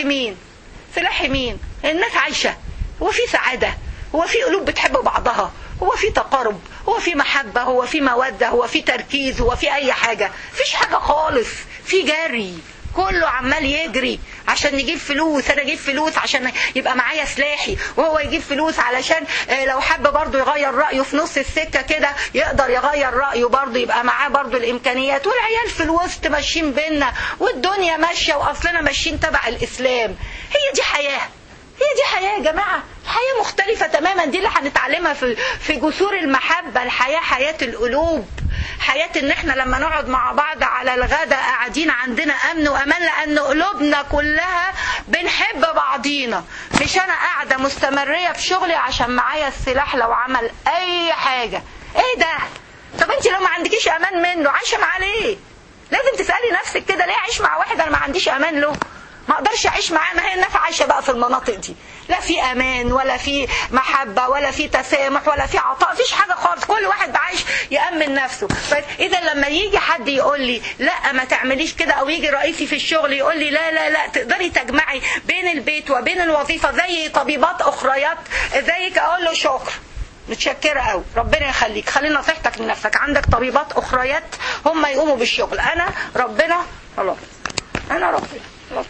مين سلاح مين الناس عايشه هو في سعاده هو في قلوب بتحب بعضها هو في تقارب هو في محبه هو في موده هو في تركيز هو في اي حاجه مفيش حاجه خالص في جري كله عمال يجري عشان نجيب فلوس انا اجيب فلوس عشان يبقى معايا سلاحي وهو يجيب فلوس علشان آه، لو حب برضه يغير رايه في نص السكه كده يقدر يغير رايه برضه يبقى معاه برضه الامكانيات والعيال في الوسط ماشيين بينا والدنيا ماشيه واصلنا ماشيين تبع الاسلام هي دي حياه هي دي حياة يا جماعة حياة مختلفة تماما دي اللي هنتعلمها في في جسور المحبة الحياة حياة القلوب حياة ان احنا لما نقعد مع بعض على الغداء قاعدين عندنا امن وامان لان قلوبنا كلها بنحب بعضينا مش انا قاعدة مستمرية في شغلي عشان معايا السلاح لو عمل اي حاجة ايه ده طب انت لو ما عندكيش امان منه عايشة معاه ليه لازم تسألي نفسك كده ليه اعيش مع واحد انا ما عنديش امان له ما اقدرش اعيش معاه ما هي الناس عايشه بقى في المناطق دي لا في امان ولا في محبه ولا في تسامح ولا في عطاء مفيش حاجه خالص كل واحد عايش يامن نفسه فاذا لما يجي حد يقول لي لا ما تعمليش كده او يجي رئيسي في الشغل يقول لي لا لا لا تقدري تجمعي بين البيت وبين الوظيفه زي طبيبات اخريات زيك اقول له شكرا متشكرة قوي ربنا يخليك خلي نصيحتك لنفسك عندك طبيبات أخريات هم يقوموا بالشغل أنا ربنا خلاص أنا ربنا خلاص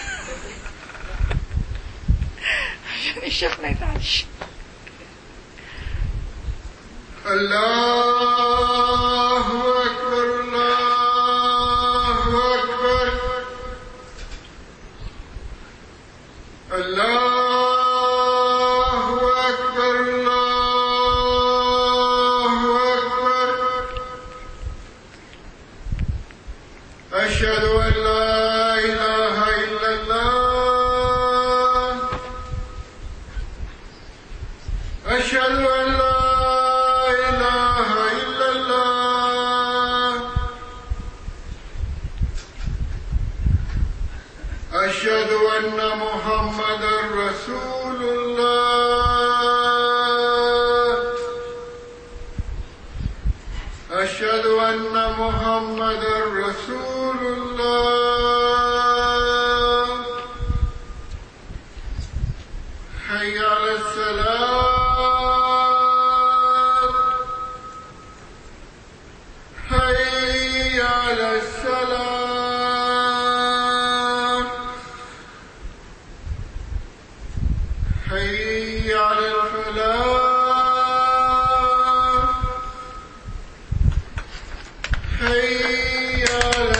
عشان الشيخ ما يزعلش الله أكبر الله أكبر الله أكبر الله أكبر أشهد أن لا إله إلا الله أشهد أن لا إله إلا الله أشهد أن محمدا رسول الله أشهد أن محمدا رسول الله حي على السلام حي على السلام حي على الفلاح حي على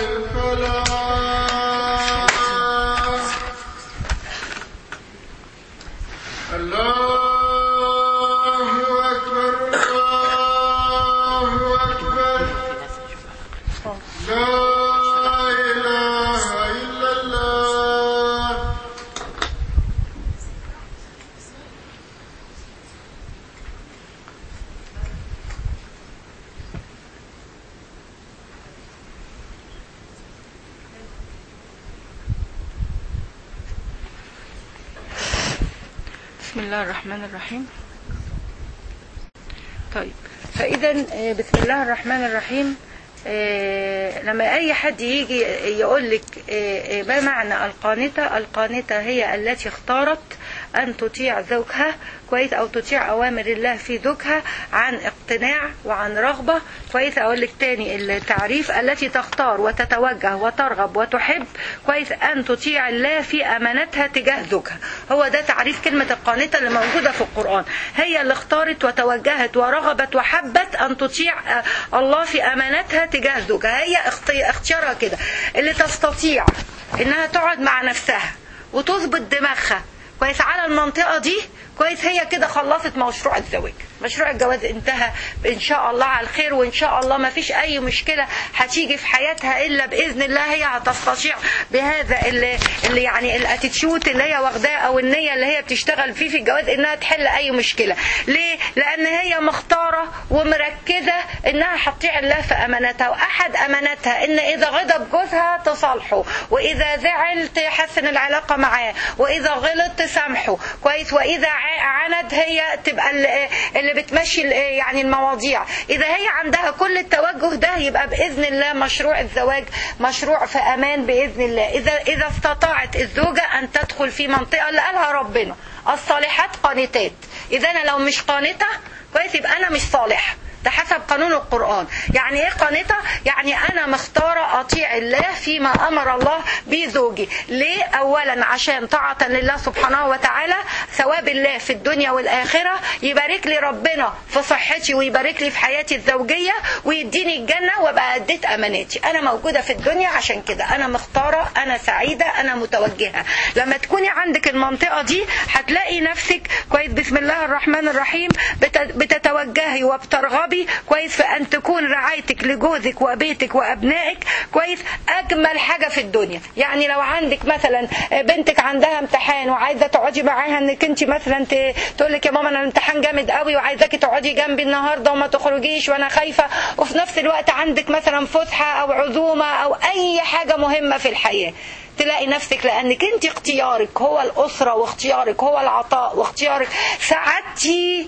الفلاح الله أكبر الله أكبر لا إله إلا الله بسم الله الرحمن الرحيم طيب فإذا آه، بسم الله الرحمن الرحيم آه، لما أي حد يجي يقول لك آه، آه، ما معنى القانتة القانتة هي التي اختارت أن تطيع زوجها كويس أو تطيع أوامر الله في زوجها عن اقتناع وعن رغبة كويس أقول لك تاني التعريف التي تختار وتتوجه وترغب وتحب كويس أن تطيع الله في أمانتها تجاه زوجها هو ده تعريف كلمة القانتة اللي موجودة في القرآن هي اللي اختارت وتوجهت ورغبت وحبت أن تطيع آه، الله في أمانتها تجاه زوجها هي اخت- اختيارها كده اللي تستطيع إنها تقعد مع نفسها وتظبط دماغها كويس على المنطقة دي كويس هي كده خلصت مشروع الزواج مشروع الجواز انتهى ان شاء الله على الخير وان شاء الله ما فيش اي مشكلة هتيجي في حياتها الا باذن الله هي هتستطيع بهذا اللي, اللي يعني الاتيتيود اللي هي واخداه او النية اللي هي بتشتغل فيه في الجواز انها تحل اي مشكلة ليه لان هي مختارة ومركزة انها هتطيع الله في امانتها واحد امانتها ان اذا غضب جوزها تصالحه واذا زعل تحسن العلاقة معاه واذا غلط تسامحه كويس واذا ع- عند هي تبقى ال- اللي بتمشي ال- يعني المواضيع اذا هي عندها كل التوجه ده يبقى باذن الله مشروع الزواج مشروع في امان باذن الله اذا اذا استطاعت الزوجه ان تدخل في منطقه اللي قالها ربنا الصالحات قانتات اذا انا لو مش قانته كويس يبقى انا مش صالح ده حسب قانون القرآن يعني ايه قانتة يعني انا مختارة اطيع الله فيما امر الله به زوجي ليه اولا عشان طاعة لله سبحانه وتعالى ثواب الله في الدنيا والاخرة يبارك لي ربنا في صحتي ويبارك لي في حياتي الزوجية ويديني الجنة وابقى اديت اماناتي انا موجودة في الدنيا عشان كده انا مختارة انا سعيدة انا متوجهة لما تكوني عندك المنطقة دي هتلاقي نفسك كويس بسم الله الرحمن الرحيم بت- بتتوجهي وبترغبي كويس في ان تكون رعايتك لجوزك وبيتك وابنائك كويس اجمل حاجه في الدنيا يعني لو عندك مثلا بنتك عندها امتحان وعايزه تقعدي معاها انك انت مثلا ت- تقول لك يا ماما انا الامتحان جامد قوي وعايزاكي تقعدي جنبي النهارده وما تخرجيش وانا خايفه وفي نفس الوقت عندك مثلا فسحه او عزومه او اي حاجه مهمه في الحياه تلاقي نفسك لانك انت اختيارك هو الاسره واختيارك هو العطاء واختيارك سعادتي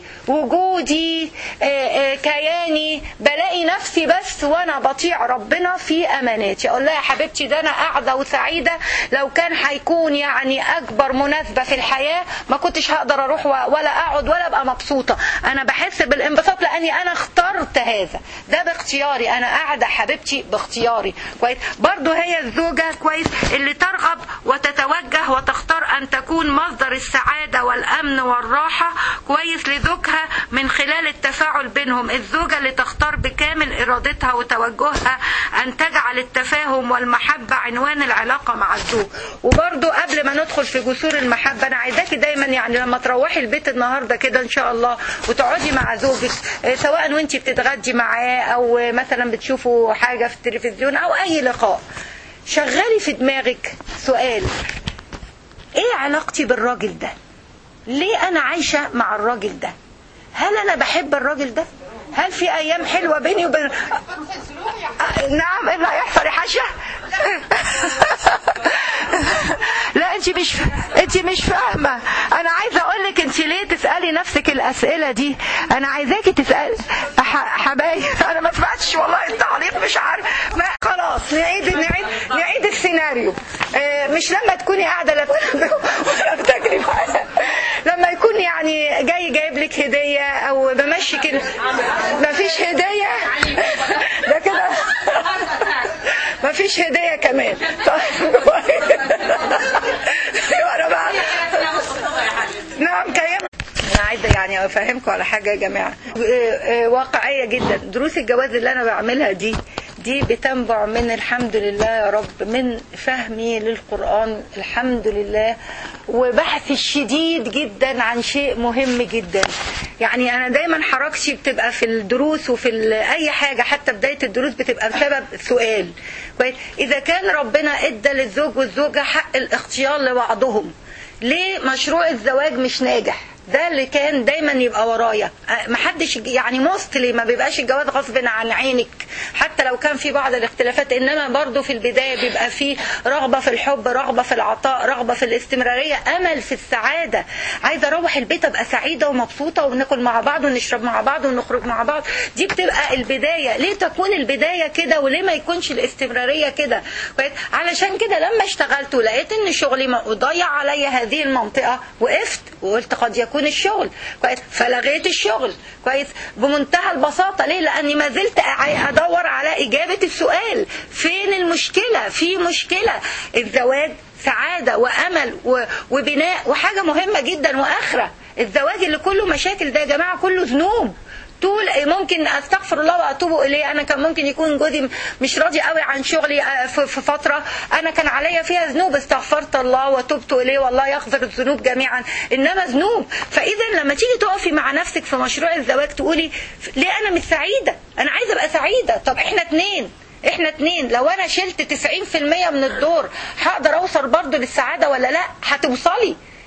وجودي آه، آه، كياني بلاقي نفسي بس وانا بطيع ربنا في اماناتي اقول لها يا حبيبتي ده انا قاعده وسعيده لو كان هيكون يعني اكبر مناسبه في الحياه ما كنتش هقدر اروح و- ولا اقعد ولا ابقى مبسوطه انا بحس بالانبساط لاني انا اخترت هذا ده باختياري انا قاعده حبيبتي باختياري كويس برضو هي الزوجه كويس اللي ترغب وتتوجه وتختار ان تكون مصدر السعاده والامن والراحه كويس لزوجها من خلال التفاعل بينهم الزوجه اللي تختار بكامل ارادتها وتوجهها ان تجعل التفاهم والمحبه عنوان العلاقه مع الزوج وبرضو قبل ما ندخل في جسور المحبه انا عايزاكي دايما يعني لما تروحي البيت النهارده كده ان شاء الله وتقعدي مع زوجك آه، سواء وانتي بتتغدي معاه او آه، مثلا بتشوفوا حاجه في التلفزيون او اي لقاء شغلي في دماغك سؤال ايه علاقتي بالراجل ده ليه انا عايشه مع الراجل ده هل انا بحب الراجل ده هل في ايام حلوه بيني وبين آه، نعم ايه اللي هيحصل يا حاجه لا انت مش انت مش فاهمه انا عايزه اقول لك انت ليه تسالي نفسك الاسئله دي انا عايزاكي تسالي ح- حبايبي انا ما سمعتش والله التعليق مش عارف ما خلاص نعيد نعيد نعيد السيناريو آه، مش لما تكوني قاعده لا بتاكلي ولا بتجري معايا. لما يكون يعني جاي جايب لك هديه او بمشي كده ما فيش هديه ده كده ما فيش هديه كمان طيب ايوه انا بقى نعم كيام انا عايزه يعني افهمكم على حاجه يا جماعه آه، آه، واقعيه جدا دروس الجواز اللي انا بعملها دي دي بتنبع من الحمد لله يا رب من فهمي للقرآن الحمد لله وبحث الشديد جدا عن شيء مهم جدا يعني أنا دايما حركتي بتبقى في الدروس وفي ال- أي حاجة حتى بداية الدروس بتبقى بسبب سؤال كويس؟ إذا كان ربنا إدى للزوج والزوجة حق الاختيار لبعضهم ليه مشروع الزواج مش ناجح ده اللي كان دايما يبقى ورايا أه، محدش يعني موستلي ما بيبقاش الجواز غصب عن عينك حتى لو كان في بعض الاختلافات انما برضو في البدايه بيبقى في رغبه في الحب رغبه في العطاء رغبه في الاستمراريه امل في السعاده عايزه اروح البيت ابقى سعيده ومبسوطه وناكل مع بعض ونشرب مع بعض ونخرج مع بعض دي بتبقى البدايه ليه تكون البدايه كده وليه ما يكونش الاستمراريه كده كويس علشان كده لما اشتغلت ولقيت ان شغلي ما اضيع عليا هذه المنطقه وقفت وقلت قد يكون الشغل كويس فلغيت الشغل كويس بمنتهى البساطه ليه لاني ما زلت أع- ادور على اجابه السؤال فين المشكله في مشكله الزواج سعاده وامل و- وبناء وحاجه مهمه جدا واخره الزواج اللي كله مشاكل ده يا جماعه كله ذنوب طول ممكن استغفر الله واتوب اليه انا كان ممكن يكون جوزي مش راضي قوي عن شغلي آه، في في فتره انا كان عليا فيها ذنوب استغفرت الله وتوبت اليه والله يغفر الذنوب جميعا انما ذنوب فاذا لما تيجي تقفي مع نفسك في مشروع الزواج تقولي ليه انا مش سعيده انا عايزه ابقى سعيده طب احنا اتنين احنا اتنين لو انا شلت 90% من الدور هقدر اوصل برضو للسعاده ولا لا هتوصلي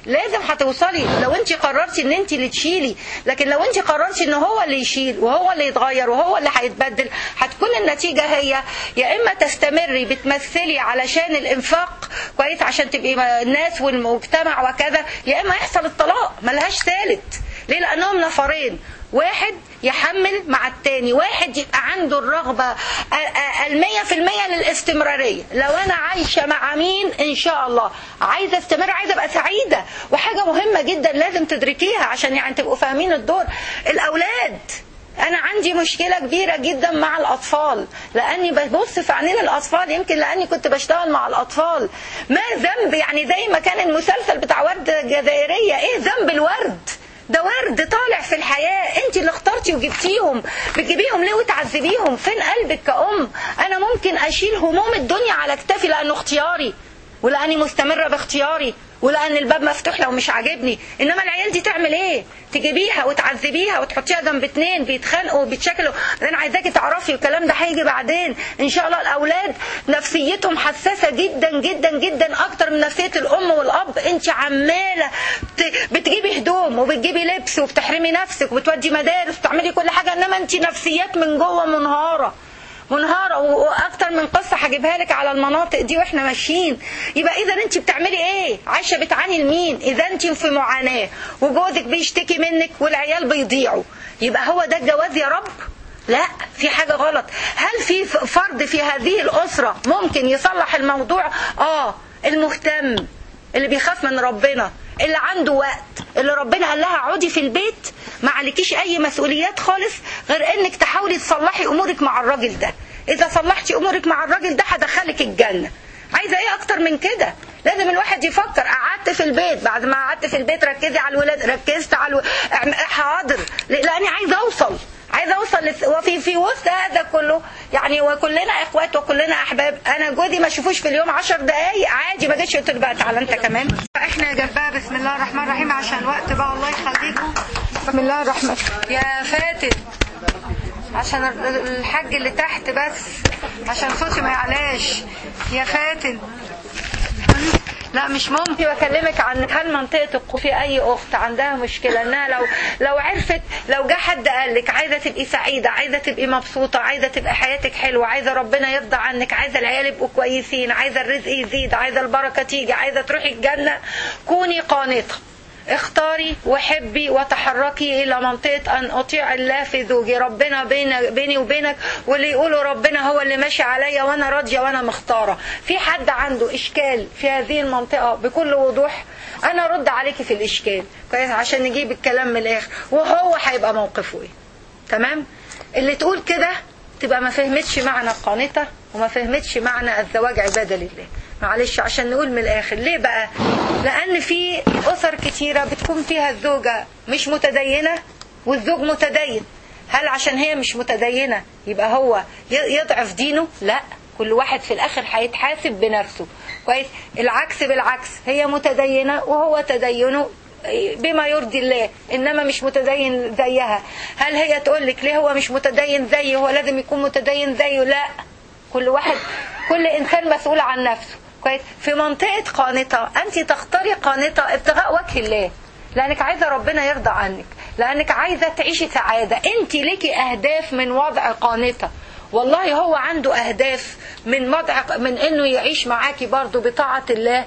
لازم هتوصلي لو انت قررتي ان انت اللي تشيلي لكن لو انت قررتي ان هو اللي يشيل وهو اللي يتغير وهو اللي هيتبدل هتكون النتيجة هي يا اما تستمري بتمثلي علشان الانفاق كويس عشان تبقي الناس والمجتمع وكذا يا اما يحصل الطلاق ملهاش ثالث ليه لانهم نفرين واحد يحمل مع التاني واحد يبقى عنده الرغبة المية في المية للاستمرارية لو أنا عايشة مع مين إن شاء الله عايزة استمر عايزة أبقى سعيدة وحاجة مهمة جدا لازم تدركيها عشان يعني تبقوا فاهمين الدور الأولاد انا عندي مشكله كبيره جدا مع الاطفال لاني ببص في عينين الاطفال يمكن لاني كنت بشتغل مع الاطفال ما ذنب يعني زي ما كان المسلسل بتاع ورده الجزائريه ايه ذنب الورد ده ورد طالع في الحياة انت اللي اخترتي وجبتيهم بتجيبيهم ليه وتعذبيهم فين قلبك كأم انا ممكن اشيل هموم الدنيا على كتافي لانه اختياري ولاني مستمرة باختياري ولان الباب مفتوح لو مش عاجبني انما العيال دي تعمل ايه تجيبيها وتعذبيها وتحطيها جنب اتنين بيتخانقوا وبيتشكلوا انا عايزاكي تعرفي والكلام ده هيجي بعدين ان شاء الله الاولاد نفسيتهم حساسه جدا جدا جدا اكتر من نفسيه الام والاب انت عماله بتجيبي هدوم وبتجيبي لبس وبتحرمي نفسك وبتودي مدارس وبتعملي كل حاجه انما انت نفسيات من جوه منهاره منهارة واكتر من قصة هجيبها لك على المناطق دي واحنا ماشيين يبقى اذا انت بتعملي ايه عايشة بتعاني لمين اذا انت في معاناة وجوزك بيشتكي منك والعيال بيضيعوا يبقى هو ده الجواز يا رب لا في حاجة غلط هل في فرد في هذه الأسرة ممكن يصلح الموضوع اه المهتم اللي بيخاف من ربنا اللي عنده وقت اللي ربنا قال لها اقعدي في البيت ما عليكيش اي مسؤوليات خالص غير انك تحاولي تصلحي امورك مع الراجل ده اذا صلحتي امورك مع الراجل ده هدخلك الجنه عايزه ايه اكتر من كده لازم الواحد يفكر قعدت في البيت بعد ما قعدت في البيت ركزي على الولاد ركزت على الو... حاضر لاني عايزه اوصل عايزه اوصل لس... وفي في وسط هذا كله يعني وكلنا اخوات وكلنا احباب انا جوزي ما اشوفوش في اليوم 10 دقايق عادي ما جيتش قلت له بقى تعالى انت كمان احنا يا جنبها بسم الله الرحمن الرحيم عشان الوقت بقى الله يخليكم بسم الله الرحمن يا فاتن عشان الحاج اللي تحت بس عشان صوتي ما يعلاش يا فاتن لا مش ممكن بكلمك عن هل منطقة في أي أخت عندها مشكلة إنها لو لو عرفت لو جه حد قال لك عايزة تبقي سعيدة عايزة تبقي مبسوطة عايزة تبقى حياتك حلوة عايزة ربنا يرضى عنك عايزة العيال يبقوا كويسين عايزة الرزق يزيد عايزة البركة تيجي عايزة تروحي الجنة كوني قانطة اختاري وحبي وتحركي الى منطقه ان اطيع الله في زوجي ربنا بين بيني وبينك واللي يقولوا ربنا هو اللي ماشي عليا وانا راضيه وانا مختاره في حد عنده اشكال في هذه المنطقه بكل وضوح انا ارد عليكي في الاشكال كويس عشان نجيب الكلام من الاخر وهو هيبقى موقفه ايه تمام اللي تقول كده تبقى ما فهمتش معنى القانطه وما فهمتش معنى الزواج عباده لله معلش عشان نقول من الاخر ليه بقى لان في اسر كتيره بتكون فيها الزوجه مش متدينه والزوج متدين هل عشان هي مش متدينه يبقى هو يضعف دينه لا كل واحد في الاخر هيتحاسب بنفسه كويس العكس بالعكس هي متدينه وهو تدينه بما يرضي الله انما مش متدين زيها هل هي تقول لك ليه هو مش متدين زيه هو لازم يكون متدين زيه لا كل واحد كل انسان مسؤول عن نفسه كويس في منطقة قانطة أنت تختاري قانطة ابتغاء وجه الله لأنك عايزة ربنا يرضى عنك لأنك عايزة تعيشي سعادة أنت ليكي أهداف من وضع قانطة والله هو عنده أهداف من وضع من إنه يعيش معاكي برضه بطاعة الله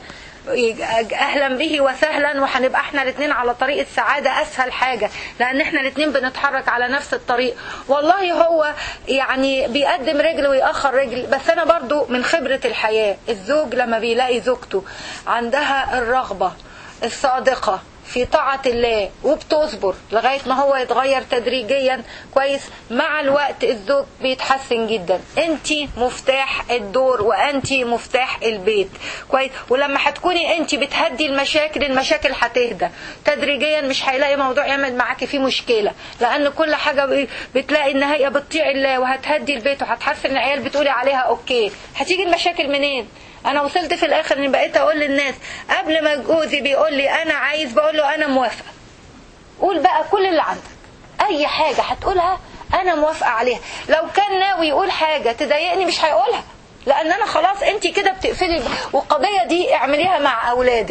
اهلا به وسهلا وهنبقى احنا الاثنين على طريق السعاده اسهل حاجه لان احنا الاثنين بنتحرك على نفس الطريق والله هو يعني بيقدم رجل ويأخر رجل بس انا برضو من خبره الحياه الزوج لما بيلاقي زوجته عندها الرغبه الصادقه في طاعة الله وبتصبر لغاية ما هو يتغير تدريجيا كويس مع الوقت الزوج بيتحسن جدا انت مفتاح الدور وانت مفتاح البيت كويس ولما هتكوني انت بتهدي المشاكل المشاكل هتهدى تدريجيا مش هيلاقي موضوع يعمل معاكي فيه مشكلة لان كل حاجة بتلاقي ان هي بتطيع الله وهتهدي البيت وهتحسن العيال بتقولي عليها اوكي هتيجي المشاكل منين انا وصلت في الاخر اني بقيت اقول للناس قبل ما جوزي بيقول لي انا عايز بقول له انا موافقه قول بقى كل اللي عندك اي حاجه هتقولها انا موافقه عليها لو كان ناوي يقول حاجه تضايقني مش هيقولها لان انا خلاص انت كده بتقفلي والقضيه دي اعمليها مع اولادك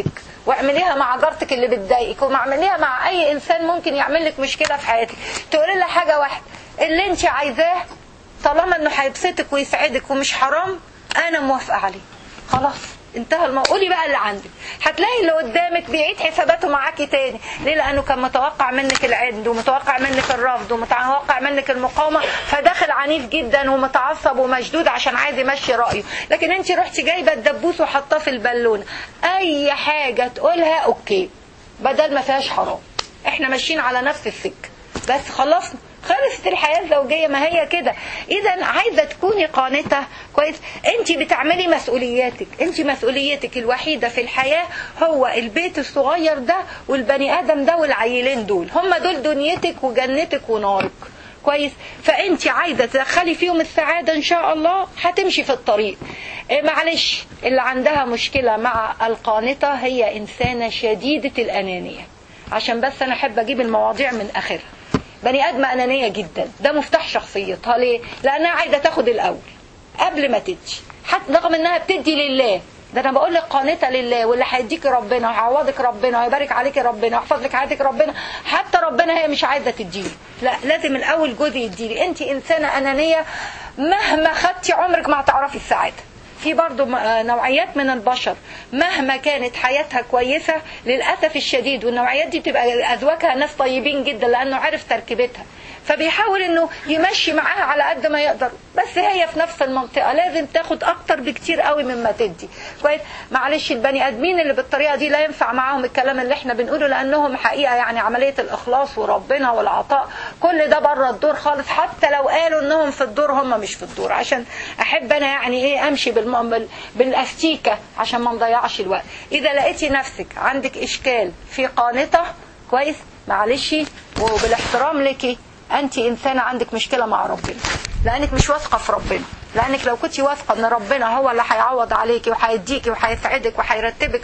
واعمليها مع جارتك اللي بتضايقك واعمليها مع اي انسان ممكن يعمل لك مشكله في حياتك تقولي لها حاجه واحده اللي انت عايزاه طالما انه هيبسطك ويسعدك ومش حرام انا موافقه عليه خلاص انتهى الموضوع قولي بقى اللي عندك هتلاقي اللي قدامك بيعيد حساباته معاكي تاني ليه لانه كان متوقع منك العند ومتوقع منك الرفض ومتوقع منك المقاومه فداخل عنيف جدا ومتعصب ومشدود عشان عايز يمشي رايه لكن انت رحتي جايبه الدبوس وحطاه في البالونه اي حاجه تقولها اوكي بدل ما فيهاش حرام احنا ماشيين على نفس السكه بس خلصنا خلصت الحياة الزوجية ما هي كده إذا عايزة تكوني قانتة كويس أنت بتعملي مسؤولياتك أنت مسؤوليتك الوحيدة في الحياة هو البيت الصغير ده والبني آدم ده والعيلين دول هم دول دنيتك وجنتك ونارك كويس فانت عايزه تدخلي فيهم السعاده ان شاء الله هتمشي في الطريق إيه معلش اللي عندها مشكله مع القانطه هي انسانه شديده الانانيه عشان بس انا احب اجيب المواضيع من اخرها بني ادم انانيه جدا ده مفتاح شخصيتها ليه لانها عايزه تاخد الاول قبل ما تدي حتى رغم انها بتدي لله ده انا بقول لك قانته لله واللي هيديك ربنا ويعوضك ربنا ويبارك عليك ربنا ويحفظ لك حياتك ربنا حتى ربنا هي مش عايزه تديله لا لازم الاول جوزي يديلي انت انسانه انانيه مهما خدتي عمرك ما هتعرفي السعاده في برضو نوعيات من البشر مهما كانت حياتها كويسة للأسف الشديد والنوعيات دي بتبقى أزواجها ناس طيبين جدا لأنه عارف تركيبتها فبيحاول انه يمشي معاها على قد ما يقدر بس هي في نفس المنطقه لازم تاخد اكتر بكتير قوي مما تدي كويس معلش البني ادمين اللي بالطريقه دي لا ينفع معاهم الكلام اللي احنا بنقوله لانهم حقيقه يعني عمليه الاخلاص وربنا والعطاء كل ده بره الدور خالص حتى لو قالوا انهم في الدور هم مش في الدور عشان احب انا يعني ايه امشي بالم... بالاستيكه عشان ما نضيعش الوقت اذا لقيتي نفسك عندك اشكال في قانطه كويس معلش وبالاحترام لك انت انسانه عندك مشكله مع ربنا لانك مش واثقه في ربنا لانك لو كنت واثقه ان ربنا هو اللي هيعوض عليكي وهيديكي وهيسعدك وهيرتبك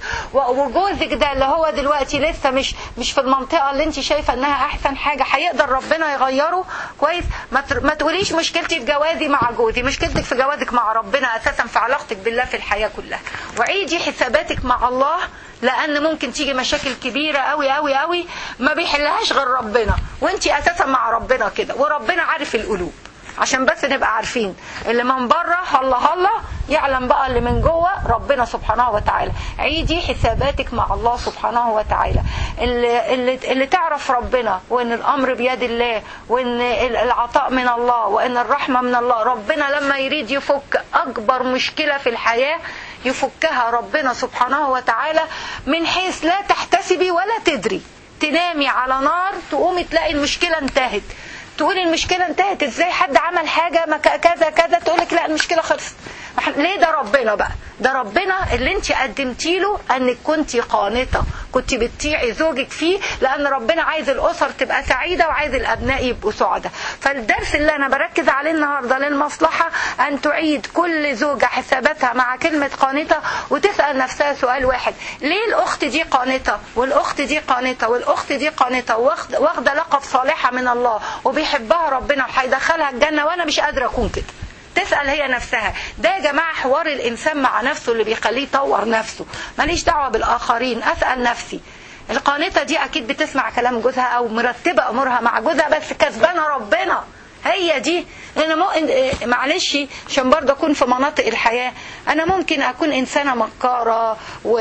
وجوزك ده اللي هو دلوقتي لسه مش مش في المنطقه اللي انت شايفه انها احسن حاجه هيقدر ربنا يغيره كويس ما, ما تقوليش مشكلتي في جوازي مع جوزي مشكلتك في جوازك مع ربنا اساسا في علاقتك بالله في الحياه كلها وعيدي حساباتك مع الله لان ممكن تيجي مشاكل كبيره قوي قوي قوي ما بيحلهاش غير ربنا وانت اساسا مع ربنا كده وربنا عارف القلوب عشان بس نبقى عارفين اللي من بره هلا هلا يعلم بقى اللي من جوه ربنا سبحانه وتعالى عيدي حساباتك مع الله سبحانه وتعالى اللي, اللي, اللي تعرف ربنا وان الامر بيد الله وان العطاء من الله وان الرحمه من الله ربنا لما يريد يفك اكبر مشكله في الحياه يفكها ربنا سبحانه وتعالى من حيث لا تحتسبي ولا تدري تنامي على نار تقومي تلاقي المشكله انتهت تقولي المشكله انتهت ازاي حد عمل حاجه ما كذا كذا تقول لك لا المشكله خلصت ليه ده ربنا بقى ده ربنا اللي انت قدمتي له انك كنت قانطه كنت بتطيعي زوجك فيه لان ربنا عايز الاسر تبقى سعيده وعايز الابناء يبقوا سعداء فالدرس اللي انا بركز عليه النهارده للمصلحه ان تعيد كل زوجه حساباتها مع كلمه قانطه وتسال نفسها سؤال واحد ليه الاخت دي قانطه والاخت دي قانطه والاخت دي قانطه واخده لقب صالحه من الله وبيحبها ربنا وهيدخلها الجنه وانا مش قادره اكون كده تسأل هي نفسها ده يا جماعة حوار الإنسان مع نفسه اللي بيخليه يطور نفسه ماليش دعوة بالآخرين أسأل نفسي القانطة دي أكيد بتسمع كلام جوزها أو مرتبة أمورها مع جوزها بس كسبانة ربنا هي دي انا مو... معلش عشان برضه اكون في مناطق الحياه انا ممكن اكون انسانه مكاره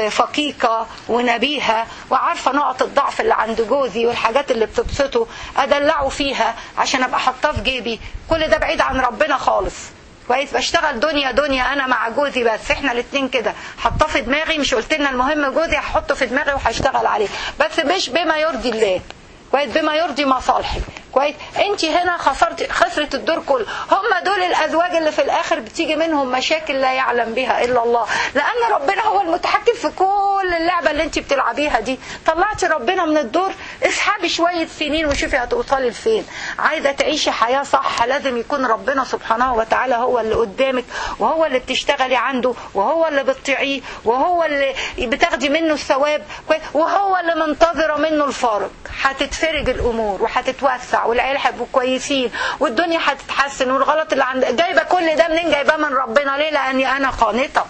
وفقيقه ونبيهه وعارفه نقط الضعف اللي عند جوزي والحاجات اللي بتبسطه ادلعه فيها عشان ابقى حاطاه في جيبي كل ده بعيد عن ربنا خالص كويس بشتغل دنيا دنيا انا مع جوزي بس احنا الاثنين كده حطاه في دماغي مش قلت لنا المهم جوزي هحطه في دماغي وهشتغل عليه بس مش بما يرضي الله كويس بما يرضي مصالحي كويس انت هنا خسرت خسرت الدور كله هم دول الازواج اللي في الاخر بتيجي منهم مشاكل لا يعلم بها الا الله لان ربنا هو المتحكم في كل اللعبه اللي انت بتلعبيها دي طلعتي ربنا من الدور اسحبي شويه سنين وشوفي هتوصلي لفين عايزه تعيشي حياه صح لازم يكون ربنا سبحانه وتعالى هو اللي قدامك وهو اللي بتشتغلي عنده وهو اللي بتطيعيه وهو اللي بتاخدي منه الثواب وهو اللي منتظره منه الفارق هتتفرج الامور وهتتوسع والعيال هيبقوا كويسين والدنيا هتتحسن والغلط اللي عند جايبه كل ده منين جايباه من ربنا ليه لاني انا قانطه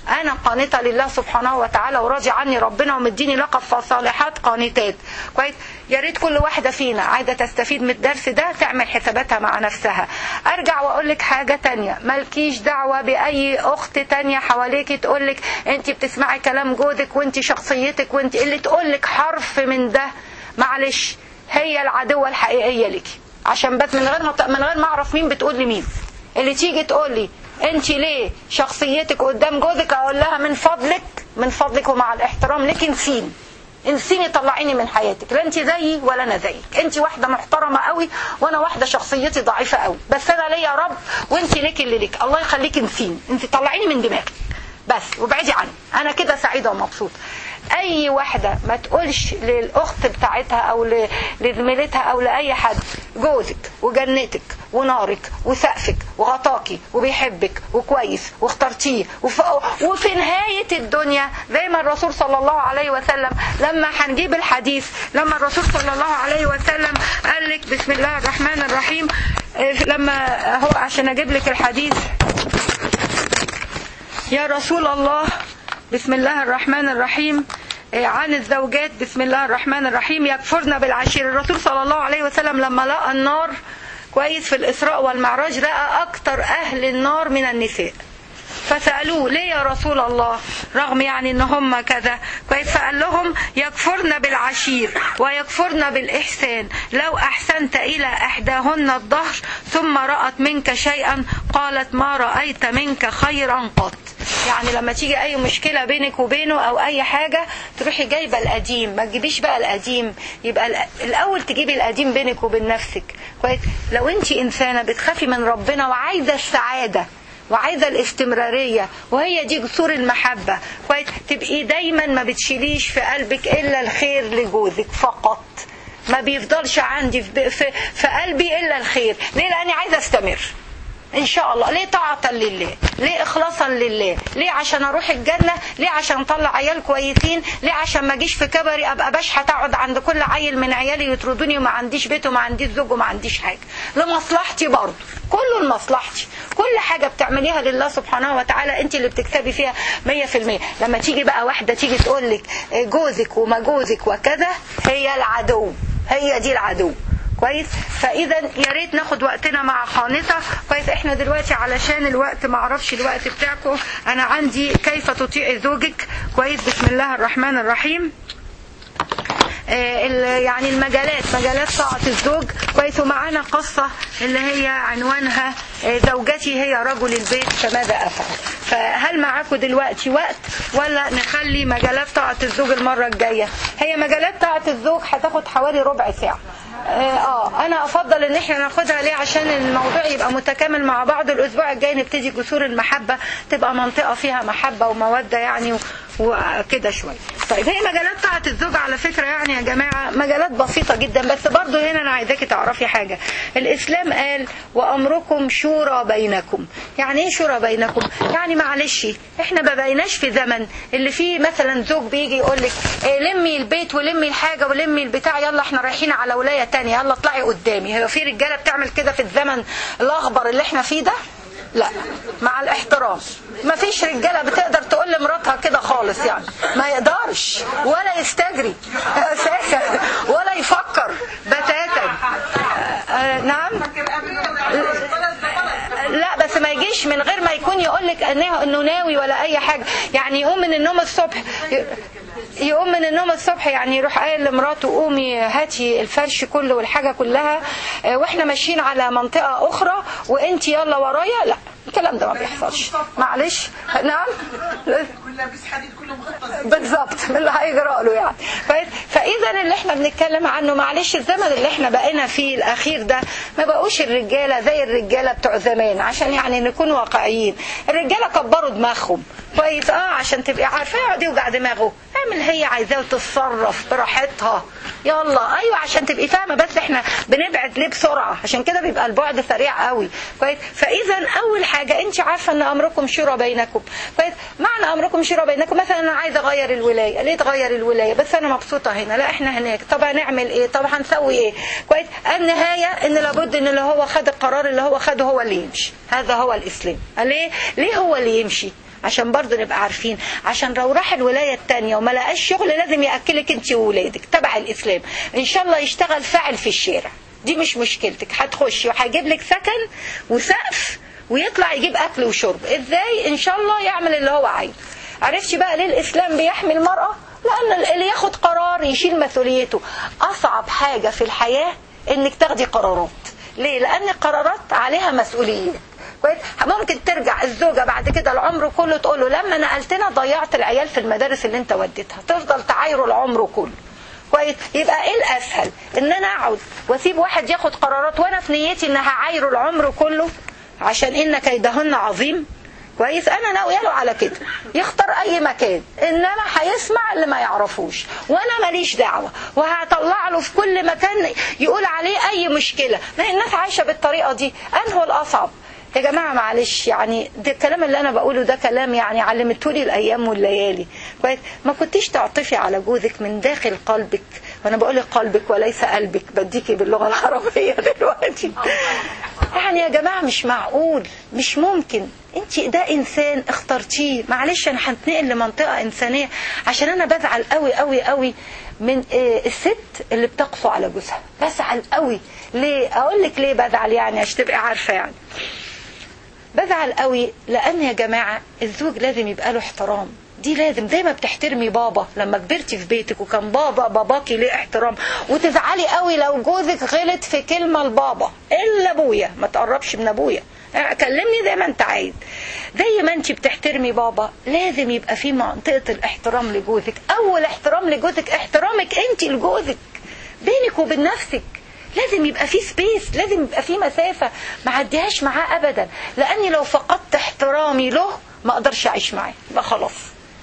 انا قانته لله سبحانه وتعالى وراضي عني ربنا ومديني لقب فصالحات قانتات كويس يا ريت كل واحده فينا عايزه تستفيد من الدرس ده تعمل حساباتها مع نفسها ارجع واقول لك حاجه تانية مالكيش دعوه باي اخت تانية حواليكي تقول لك انت بتسمعي كلام جوزك وانت شخصيتك وانت اللي تقول لك حرف من ده معلش هي العدوه الحقيقيه ليكي عشان بس من غير ما من غير ما اعرف مين بتقول لي مين اللي تيجي تقول لي انت ليه شخصيتك قدام جوزك اقول لها من فضلك من فضلك ومع الاحترام لك انسيني انسيني طلعيني من حياتك لا انت زيي ولا انا زيك انت واحده محترمه قوي وانا واحده شخصيتي ضعيفه قوي بس انا ليا رب وانت ليك اللي ليك الله يخليك انسيني انت طلعيني من دماغك بس وابعدي عني انا كده سعيده ومبسوطه اي واحده ما تقولش للاخت بتاعتها او ل- لزميلتها او لاي حد جوزك وجنتك ونارك وسقفك وغطاكي وبيحبك وكويس واخترتيه وف... وفي نهايه الدنيا زي ما الرسول صلى الله عليه وسلم لما هنجيب الحديث لما الرسول صلى الله عليه وسلم قال لك بسم الله الرحمن الرحيم إيه، لما هو عشان اجيب لك الحديث يا رسول الله بسم الله الرحمن الرحيم آه، عن الزوجات بسم الله الرحمن الرحيم يكفرن بالعشير الرسول صلى الله عليه وسلم لما لقى النار كويس في الإسراء والمعراج لقى أكتر أهل النار من النساء فسألوه ليه يا رسول الله رغم يعني ان هم كذا كويس فقال لهم يكفرن بالعشير ويكفرن بالإحسان لو أحسنت إلى إحداهن الظهر ثم رأت منك شيئا قالت ما رأيت منك خيرا قط يعني لما تيجي اي مشكله بينك وبينه او اي حاجه تروحي جايبه القديم ما تجيبيش بقى القديم يبقى الأ- الاول تجيبي القديم بينك وبين نفسك كويس لو انت انسانه بتخافي من ربنا وعايزه السعاده وعايزه الاستمراريه وهي دي جسور المحبه كويس تبقي دايما ما بتشيليش في قلبك الا الخير لجوزك فقط ما بيفضلش عندي في, في, في قلبي الا الخير ليه لاني عايزه استمر ان شاء الله ليه طاعة لله ليه اخلاصا لله ليه عشان اروح الجنة ليه عشان اطلع عيال كويسين ليه عشان ما اجيش في كبري ابقى بشحة اقعد عند كل عيل من عيالي يطردوني وما عنديش بيت وما عنديش زوج وما عنديش حاجة لمصلحتي برضه كله لمصلحتي كل حاجة بتعمليها لله سبحانه وتعالى انت اللي بتكسبي فيها مية في المية لما تيجي بقى واحدة تيجي تقول لك جوزك وما جوزك وكذا هي العدو هي دي العدو كويس فاذا يا ريت ناخد وقتنا مع خانسه كويس احنا دلوقتي علشان الوقت ما اعرفش الوقت بتاعكم انا عندي كيف تطيعي زوجك كويس بسم الله الرحمن الرحيم آه، ال- يعني المجالات مجالات طاعة الزوج كويس ومعانا قصة اللي هي عنوانها آه، زوجتي هي رجل البيت فماذا أفعل فهل معاكم دلوقتي وقت ولا نخلي مجالات طاعة الزوج المرة الجاية هي مجالات طاعة الزوج هتاخد حوالي ربع ساعة اه آه، انا افضل ان احنا ناخدها ليه عشان الموضوع يبقى متكامل مع بعض الاسبوع الجاي نبتدي جسور المحبة تبقى منطقة فيها محبة ومودة يعني و- وكده شوية طيب هي مجالات طاعة الزوج على فكرة يعني يا جماعة مجالات بسيطة جدا بس برضو هنا انا عايزاكي تعرفي حاجة الاسلام قال وامركم شورى بينكم يعني ايه شورى بينكم يعني معلش احنا ما بقيناش في زمن اللي فيه مثلا زوج بيجي يقول لك إيه لمي البيت ولمي الحاجة ولمي البتاع يلا احنا رايحين على ولاية تانية يلا اطلعي قدامي هو في رجالة بتعمل كده في الزمن الاخضر اللي احنا فيه ده لا مع الاحترام ما فيش رجاله بتقدر تقول لمراتها كده خالص يعني ما يقدرش ولا يستجري اساسا ولا يفكر بتاتا آه، آه، نعم لا بس ما يجيش من غير ما يكون يقول لك انه انه ناوي ولا اي حاجه يعني يقوم من النوم الصبح يقوم من النوم الصبح يعني يروح قايل لمراته قومي هاتي الفرش كله والحاجه كلها آه، واحنا ماشيين على منطقه اخرى وانت يلا ورايا لا الكلام ده ما بيحصلش معلش نعم كل لابس حديد كله مغطى بالظبط من اللي هيجرى له يعني كويس؟ فاذا اللي احنا بنتكلم عنه معلش الزمن اللي احنا بقينا فيه الاخير ده ما بقوش الرجاله زي الرجاله بتوع زمان عشان يعني نكون واقعيين الرجاله كبروا دماغهم كويس اه عشان تبقي عارفه يقعد يوجع دماغه اعمل هي عايزاه وتتصرف براحتها يلا ايوه عشان تبقي فاهمه بس احنا بنبعد ليه بسرعه عشان كده بيبقى البعد سريع قوي كويس فاذا اول حاجه انت عارفه ان امركم شورى بينكم كويس معنى امركم شورى بينكم مثلا انا عايزه اغير الولايه ليه تغير الولايه بس انا مبسوطه هنا لا احنا هناك طب هنعمل ايه طب هنسوي ايه كويس النهايه ان لابد ان اللي هو خد القرار اللي هو خده هو اللي يمشي هذا هو الاسلام ليه ليه هو اللي يمشي عشان برضه نبقى عارفين عشان لو راح الولايه التانية وما لقاش شغل لازم ياكلك انت وولادك تبع الاسلام ان شاء الله يشتغل فاعل في الشارع دي مش مشكلتك هتخشي وهيجيب لك سكن وسقف ويطلع يجيب اكل وشرب ازاي ان شاء الله يعمل اللي هو عايزه عرفتي بقى ليه الاسلام بيحمي المراه لان اللي ياخد قرار يشيل مسؤوليته اصعب حاجه في الحياه انك تاخدي قرارات ليه لان القرارات عليها مسؤوليه كويس ممكن ترجع الزوجة بعد كده العمر كله تقول له لما نقلتنا ضيعت العيال في المدارس اللي انت وديتها تفضل تعايره العمر كله كويس يبقى ايه الاسهل ان انا اقعد واسيب واحد ياخد قرارات وانا في نيتي ان هعايره العمر كله عشان ان كيدهن عظيم كويس انا ناويه له على كده يختار اي مكان انما هيسمع اللي ما يعرفوش وانا ماليش دعوه وهطلع له في كل مكان يقول عليه اي مشكله ما هي الناس عايشه بالطريقه دي انه الاصعب يا جماعة معلش يعني ده الكلام اللي أنا بقوله ده كلام يعني علمتولي الأيام والليالي كويس ما كنتيش تعطفي على جوزك من داخل قلبك وأنا بقول لك قلبك وليس قلبك بديكي باللغة العربية دلوقتي يعني يا جماعة مش معقول مش ممكن انت ده انسان اخترتيه معلش انا هنتنقل لمنطقة انسانية عشان انا بزعل قوي قوي قوي من اه الست اللي بتقسو على جوزها بزعل قوي ليه اقول لك ليه بزعل يعني عشان تبقي عارفة يعني بزعل قوي لان يا جماعة الزوج لازم يبقى له احترام دي لازم زي ما بتحترمي بابا لما كبرتي في بيتك وكان بابا باباكي ليه احترام وتزعلي قوي لو جوزك غلط في كلمة لبابا الا ابويا ما تقربش من ابويا كلمني زي ما انت عايز زي ما انت بتحترمي بابا لازم يبقى في منطقة الاحترام لجوزك اول احترام لجوزك احترامك انت لجوزك بينك وبين نفسك لازم يبقى في سبيس لازم يبقى في مسافة ما عديهاش معاه ابدا لاني لو فقدت احترامي له ما اقدرش اعيش معاه يبقى خلاص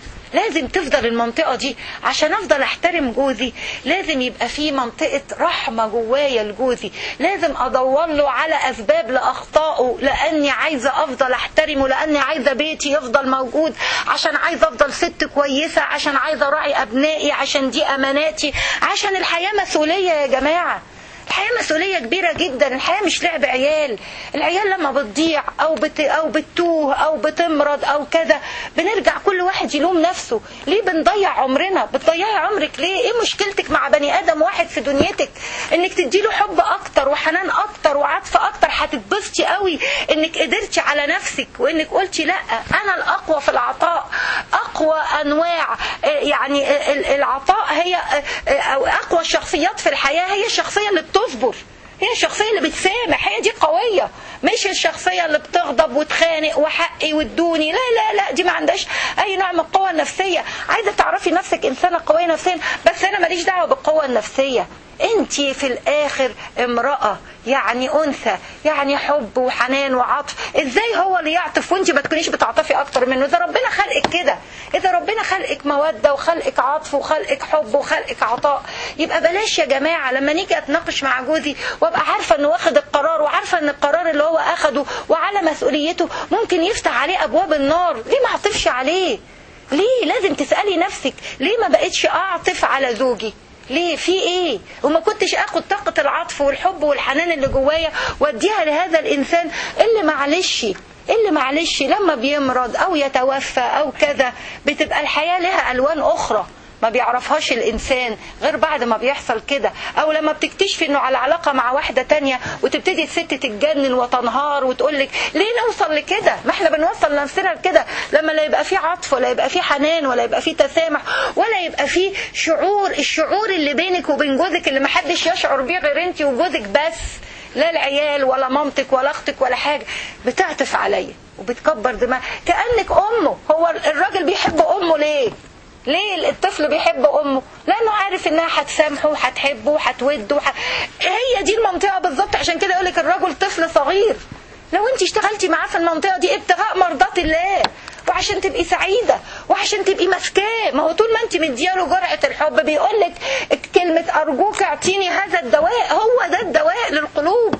لازم تفضل المنطقة دي عشان افضل احترم جوزي لازم يبقى في منطقة رحمة جوايا لجوزي لازم ادور له على اسباب لاخطائه لاني عايزة افضل احترمه لاني عايزة بيتي يفضل موجود عشان عايزة افضل ست كويسة عشان عايزة اراعي ابنائي عشان دي اماناتي عشان الحياة مسؤولية يا جماعة الحياة مسؤولية كبيرة جدا الحياة مش لعب عيال العيال لما بتضيع أو بت أو بتوه أو بتمرض أو كذا بنرجع كل واحد يلوم نفسه ليه بنضيع عمرنا بتضيعي عمرك ليه ايه مشكلتك مع بني آدم واحد في دنيتك انك تديله حب أكتر وحنان أكتر وعطف أكتر هتتبسطي قوي انك قدرتي على نفسك وانك قلتي لا أنا الأقوى في العطاء أقوى أنواع يعني العطاء هي أو أقوى الشخصيات في الحياة هي الشخصية اللي بتصبر هي الشخصية اللي بتسامح هي دي قوية مش الشخصية اللي بتغضب وتخانق وحقي وتدوني لا لا لا دي ما عندهاش أي نوع من القوة النفسية عايزة تعرفي نفسك إنسانة قوية نفسيا بس أنا ماليش دعوة بالقوة النفسية انت في الاخر امرأة يعني انثى يعني حب وحنان وعطف ازاي هو اللي يعطف وانت ما تكونيش بتعطفي اكتر منه اذا ربنا خلقك كده اذا ربنا خلقك مودة وخلقك عطف وخلقك حب وخلقك عطاء يبقى بلاش يا جماعة لما نيجي اتناقش مع جوزي وابقى عارفة انه واخد القرار وعارفة ان القرار اللي هو اخده وعلى مسؤوليته ممكن يفتح عليه ابواب النار ليه ما اعطفش عليه ليه لازم تسألي نفسك ليه ما بقتش اعطف على زوجي ليه في ايه وما كنتش اخد طاقة العطف والحب والحنان اللي جوايا واديها لهذا الانسان اللي معلش اللي معلش لما بيمرض او يتوفى او كذا بتبقى الحياة لها الوان اخرى ما بيعرفهاش الإنسان غير بعد ما بيحصل كده أو لما بتكتشفي إنه على علاقة مع واحدة تانية وتبتدي الست تتجنن وتنهار وتقولك ليه نوصل لكده ما احنا بنوصل نفسنا لكده لما لا يبقى في عطف ولا يبقى في حنان ولا يبقى في تسامح ولا يبقى في شعور الشعور اللي بينك وبين جوزك اللي محدش يشعر بيه غير انت وجوزك بس لا العيال ولا مامتك ولا اختك ولا حاجة بتعطف عليا وبتكبر دماغ كأنك أمه هو الراجل بيحب أمه ليه ليه الطفل بيحب امه لانه عارف انها هتسامحه وهتحبه وهتوده وح... هي دي المنطقه بالظبط عشان كده يقولك الرجل طفل صغير لو انت اشتغلتي معاه في المنطقه دي ابتغاء مرضات الله وعشان تبقي سعيده وعشان تبقي ماسكاه ما هو طول ما انت مدياله جرعه الحب بيقول لك كلمه ارجوك اعطيني هذا الدواء هو ده الدواء للقلوب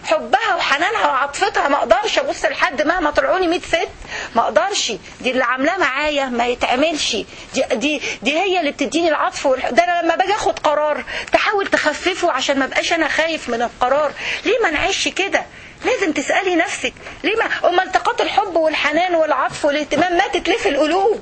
حبها وحنانها وعطفتها ما اقدرش ابص لحد مهما طلعوني 100 ست ما اقدرش دي اللي عاملاه معايا ما يتعملش دي دي, دي هي اللي بتديني العطف والح... ده انا لما باجي اخد قرار تحاول تخففه عشان ما بقاش انا خايف من القرار ليه ما نعيش كده لازم تسالي نفسك ليه ما امال التقاط الحب والحنان والعطف والاهتمام ماتت ليه في القلوب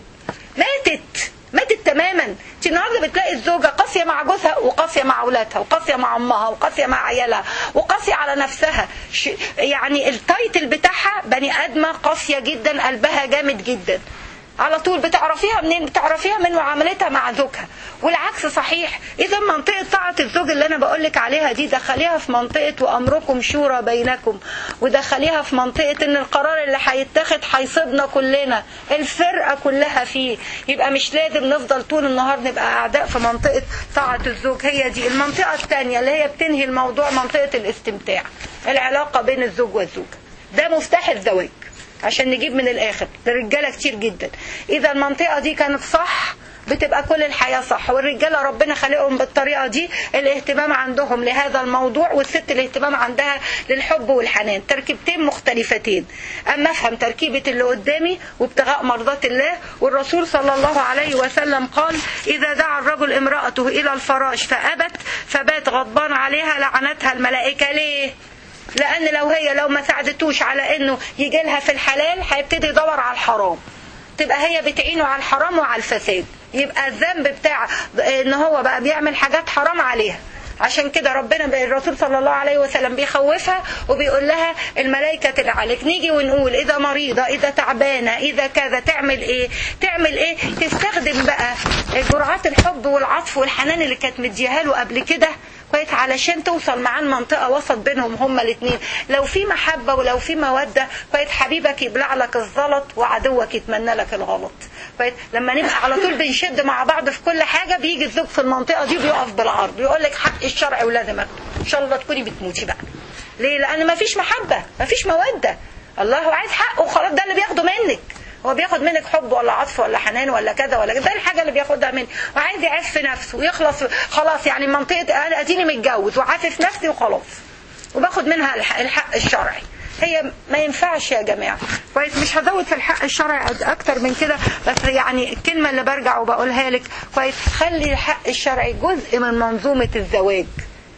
ماتت ماتت تماما انت النهارده بتلاقي الزوجه قاسيه مع جوزها وقاسيه مع اولادها وقاسيه مع امها وقاسيه مع عيالها وقاسيه على نفسها ش... يعني التايتل بتاعها بني ادمه قاسيه جدا قلبها جامد جدا على طول بتعرفيها منين بتعرفيها من معاملتها مع زوجها والعكس صحيح اذا منطقه طاعه الزوج اللي انا بقول لك عليها دي دخليها في منطقه وامركم شورى بينكم ودخليها في منطقه ان القرار اللي هيتاخد هيصيبنا كلنا الفرقه كلها فيه يبقى مش لازم نفضل طول النهار نبقى اعداء في منطقه طاعه الزوج هي دي المنطقه الثانيه اللي هي بتنهي الموضوع منطقه الاستمتاع العلاقه بين الزوج والزوجه ده مفتاح الزواج عشان نجيب من الاخر الرجاله كتير جدا اذا المنطقه دي كانت صح بتبقى كل الحياة صح والرجالة ربنا خلقهم بالطريقة دي الاهتمام عندهم لهذا الموضوع والست الاهتمام عندها للحب والحنان تركيبتين مختلفتين أما أفهم تركيبة اللي قدامي وابتغاء مرضات الله والرسول صلى الله عليه وسلم قال إذا دعا الرجل امرأته إلى الفراش فأبت فبات غضبان عليها لعنتها الملائكة ليه؟ لان لو هي لو ما ساعدتوش على انه يجي لها في الحلال هيبتدي يدور على الحرام تبقى هي بتعينه على الحرام وعلى الفساد يبقى الذنب بتاع ان هو بقى بيعمل حاجات حرام عليها عشان كده ربنا الرسول صلى الله عليه وسلم بيخوفها وبيقول لها الملائكة تلعلك نيجي ونقول إذا مريضة إذا تعبانة إذا كذا تعمل إيه تعمل إيه تستخدم بقى جرعات الحب والعطف والحنان اللي كانت مديها له قبل كده كويس علشان توصل معاه المنطقة وسط بينهم هما الاثنين لو في محبة ولو في مودة كويس حبيبك يبلع لك الزلط وعدوك يتمنى لك الغلط كويس لما نبقى على طول بنشد مع بعض في كل حاجة بيجي الزوج في المنطقة دي بيقف بالعرض ويقول لك حق الشرع ولازم أكل. ان شاء الله تكوني بتموتي بقى ليه لان مفيش محبة مفيش مودة الله عايز حقه وخلاص ده اللي بياخده منك هو بياخد منك حب ولا عطف ولا حنان ولا كذا ولا كذا ده الحاجه اللي بياخدها منك وعايز يعف نفسه ويخلص خلاص يعني منطقه انا اديني متجوز وعافف نفسي وخلاص وباخد منها الحق, الحق الشرعي هي ما ينفعش يا جماعة كويس مش هزود في الحق الشرعي اكتر من كده بس يعني الكلمة اللي برجع وبقولها لك كويس خلي الحق الشرعي جزء من منظومة الزواج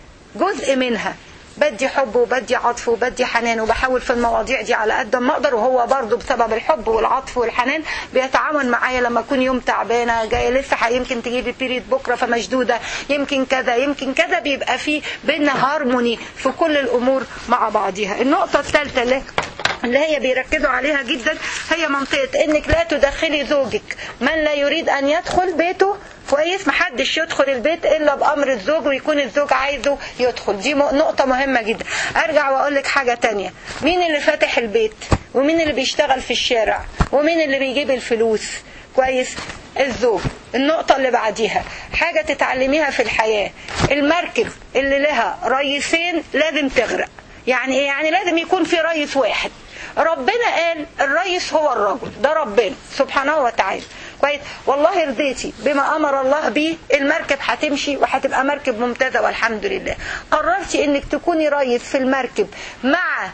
جزء منها بدي حب وبدي عطف وبدي حنان وبحاول في المواضيع دي على قد ما اقدر وهو برضه بسبب الحب والعطف والحنان بيتعاون معايا لما اكون يوم تعبانه جايه لسه يمكن تجيبي بيريد بكره فمشدوده يمكن كذا يمكن كذا بيبقى في بينا هارموني في كل الامور مع بعضها النقطه الثالثه اللي اللي هي بيركزوا عليها جدا هي منطقة انك لا تدخلي زوجك من لا يريد ان يدخل بيته كويس محدش يدخل البيت الا بامر الزوج ويكون الزوج عايزه يدخل دي نقطة مهمة جدا ارجع واقول لك حاجة تانية مين اللي فاتح البيت ومين اللي بيشتغل في الشارع ومين اللي بيجيب الفلوس كويس الزوج النقطة اللي بعديها حاجة تتعلميها في الحياة المركب اللي لها رئيسين لازم تغرق يعني ايه يعني لازم يكون في رئيس واحد ربنا قال الرئيس هو الرجل ده ربنا سبحانه وتعالى كويس والله رضيتي بما امر الله به المركب هتمشي وهتبقى مركب ممتازه والحمد لله قررتي انك تكوني رئيس في المركب مع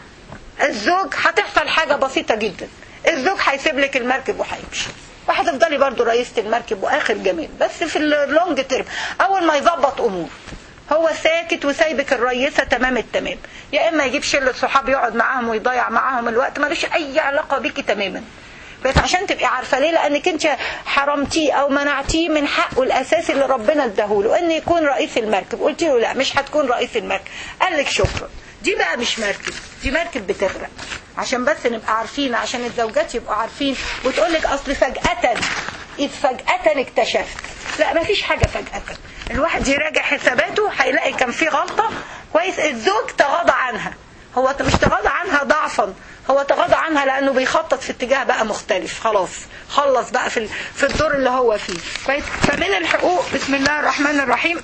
الزوج هتحصل حاجه بسيطه جدا الزوج هيسيب لك المركب وهيمشي وهتفضلي برضو رئيسة المركب واخر جميل بس في اللونج تيرم اول ما يظبط امور هو ساكت وسايبك الرئيسة تمام التمام يا اما يجيب شلة صحاب يقعد معاهم ويضيع معاهم الوقت ملوش اي علاقة بيكي تماما بس عشان تبقي عارفة ليه لانك انت حرمتيه او منعتيه من حقه الاساسي اللي ربنا اداهوله ان يكون رئيس المركب قلت له لا مش هتكون رئيس المركب قال لك شكرا دي بقى مش مركب دي مركب بتغرق عشان بس نبقى عارفين عشان الزوجات يبقوا عارفين وتقول لك اصل فجأة إذ فجأة اكتشفت لا ما فيش حاجة فجأة الواحد يراجع حساباته هيلاقي كان في غلطة كويس الزوج تغاضى عنها هو مش تغاضى عنها ضعفا هو تغاضى عنها لانه بيخطط في اتجاه بقى مختلف خلاص خلص بقى في في الدور اللي هو فيه كويس فمن الحقوق بسم الله الرحمن الرحيم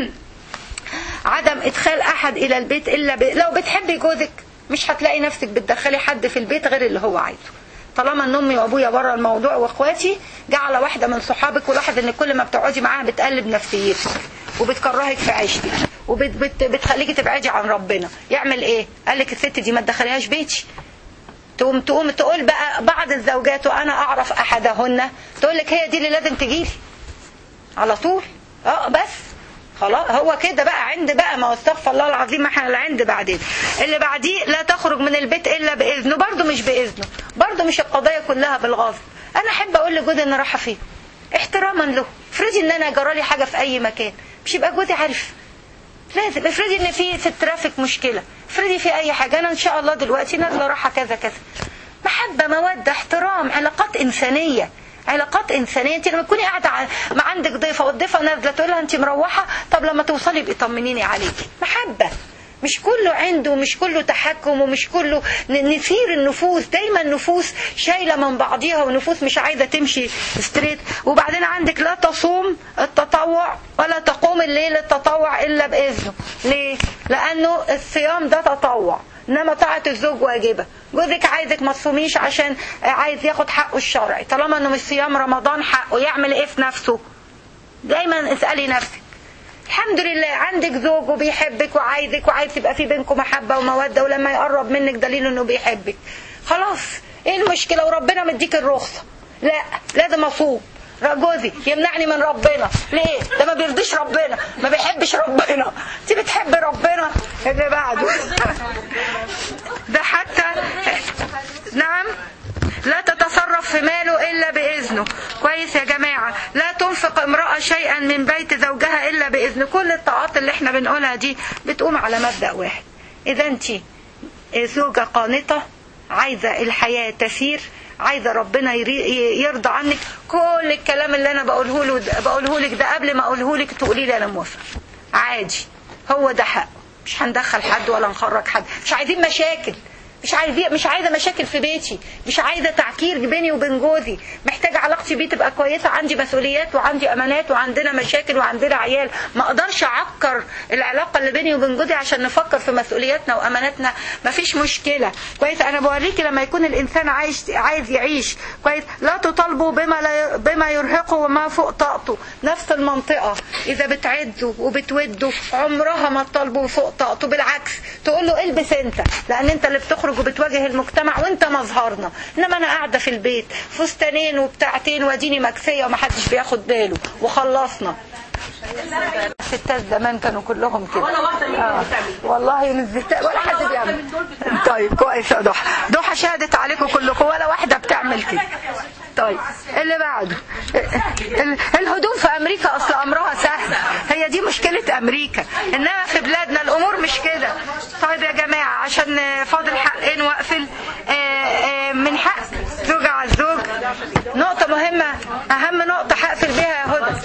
عدم ادخال احد الى البيت الا ب... لو بتحبي جوزك مش هتلاقي نفسك بتدخلي حد في البيت غير اللي هو عايزه طالما ان امي وابويا بره الموضوع واخواتي جعل واحده من صحابك ولاحظ ان كل ما بتقعدي معاها بتقلب نفسيتك وبتكرهك في عيشتك وبتخليكي تبعدي عن ربنا يعمل ايه قال لك الست دي ما تدخليهاش بيتي تقوم تقوم تقول بقى بعض الزوجات وانا اعرف احدهن تقول لك هي دي اللي لازم تجيلي على طول اه بس خلاص هو كده بقى عند بقى ما هو استغفر الله العظيم ما احنا العند بعدين اللي بعديه لا تخرج من البيت الا باذنه برضه مش باذنه برضه مش القضيه كلها بالغصب انا احب اقول لجوزي ان رايحه فين احتراما له افرضي ان انا جرالي حاجه في اي مكان مش يبقى جوزي عارف لازم افرضي ان في في الترافيك مشكله افرضي في اي حاجه انا ان شاء الله دلوقتي نازله رايحه كذا كذا محبه موده احترام علاقات انسانيه علاقات انسانيه انت لما تكوني قاعده ما عندك ضيفه والضيفه نازله تقول لها انت مروحه طب لما توصلي ابقي طمنيني عليكي محبه مش كله عنده ومش كله تحكم ومش كله نثير النفوس دايما النفوس شايله من بعضيها ونفوس مش عايزه تمشي ستريت وبعدين عندك لا تصوم التطوع ولا تقوم الليل التطوع الا باذنه ليه لانه الصيام ده تطوع انما طاعه الزوج واجبه جوزك عايزك ما تصوميش عشان عايز ياخد حقه الشرعي طالما انه مش صيام رمضان حقه يعمل ايه في نفسه دايما اسالي نفسك الحمد لله عندك زوج وبيحبك وعايزك وعايز تبقى في بينكم محبه وموده ولما يقرب منك دليل انه بيحبك خلاص ايه المشكله وربنا مديك الرخصه لا لازم اصوم جوزي يمنعني من ربنا ليه ده ما بيرضيش ربنا ما بيحبش ربنا انت بتحبي ربنا اللي بعده ده حتى نعم لا تتصرف في ماله إلا بإذنه كويس يا جماعة لا تنفق امرأة شيئا من بيت زوجها إلا بإذنه كل الطاعات اللي احنا بنقولها دي بتقوم على مبدأ واحد إذا أنت زوجة قانطة عايزة الحياة تسير عايزه ربنا يرضى عنك كل الكلام اللي انا بقوله له بقوله لك ده قبل ما اقوله لك تقولي لي انا موافقه عادي هو ده حقه مش هندخل حد ولا نخرج حد مش عايزين مشاكل مش عايزه مش عايزه مشاكل في بيتي مش عايزه تعكير بيني وبين جوزي محتاجه علاقتي بيه تبقى كويسه عندي مسؤوليات وعندي امانات وعندنا مشاكل وعندنا عيال ما اقدرش اعكر العلاقه اللي بيني وبين جوزي عشان نفكر في مسؤولياتنا واماناتنا ما فيش مشكله كويس انا بوريكي لما يكون الانسان عايش عايز يعيش كويس لا تطالبوا بما لا بما يرهقه وما فوق طاقته نفس المنطقه اذا بتعده وبتوده عمرها ما تطالبه فوق طاقته بالعكس تقول له البس انت لان انت اللي بتخرج وبتواجه المجتمع وانت مظهرنا انما انا قاعده في البيت فستانين وبتاعتين واديني مكفيه ومحدش بياخد باله وخلصنا الستات زمان كانوا كلهم كده ولا واحدة منهم آه. بتعمل. والله من الستات ولا حد واحدة بيعمل من دول بتعمل. طيب كويس يا ضحى ضحى شهدت عليكم كلكم ولا واحده بتعمل كده طيب اللي بعده ال- الهدوم في امريكا اصل امرها سهل هي دي مشكله امريكا انما في بلادنا الامور مش كده طيب يا جماعه عشان فاضل حقين واقفل آه، آه، من حق زوج على الزوج نقطه مهمه اهم نقطه هقفل بيها يا هدى